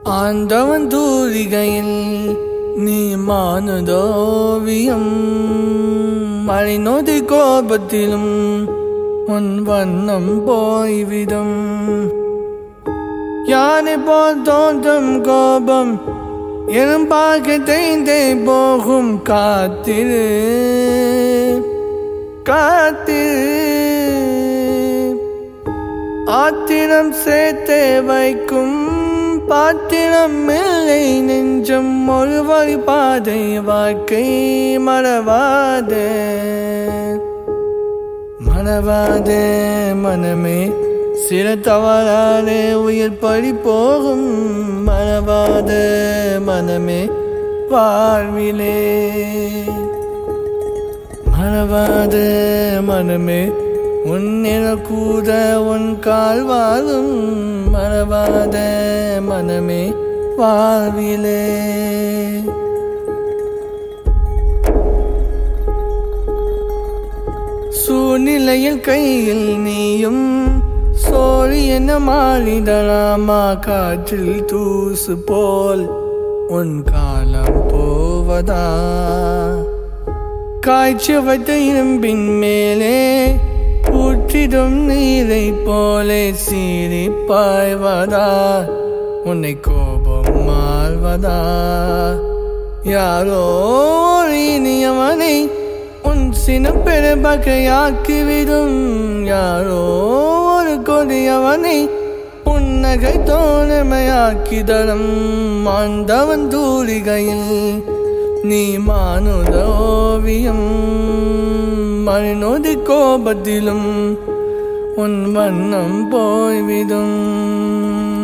ஆண்டவன் தூரிகையில் நீ மானுதோவியம் மழை நொதி கோபத்திலும் உன் வண்ணம் போய்விடும் யானை போல் தோன்றும் கோபம் எனும் பார்க்க தேய்ந்தே போகும் காத்திரு காத்திரு ஆத்திரம் சேர்த்தே வைக்கும் பாத்திரம் இல்லை நெஞ்சம் ஒரு வழி பாதை வாழ்க்கை மறவாதே மறவாதே மனமே சில தவறாலே உயிர் பறி போகும் மறவாதே மனமே வாழ்விலே மறவாதே மனமே உன்னிற கூட உன் கால் வாழும் மறவாத மனமே வாழ்விலே சூழ்நிலையில் கையில் நீயும் சோழி என்ன மாறிடலாமா காற்றில் தூசு போல் உன் காலம் போவதா காய்ச்சி வைத்த இரும்பின் மேலே ஊற்றிடும் நீரை போலே சீறி பாய்வதா உன்னை கோபம் மாழ்வதா யாரோ ஒரு இனியவனை உன் சின பெருபகையாக்கிவிடும் யாரோ ஒரு கொடியவனை புன்னகை தோழமையாக்கி தரும் ஆண்டவன் தூரிகையில் நீ மானுதோவியம் மறுநொதி கோபத்திலும் உன் வண்ணம் போய்விடும்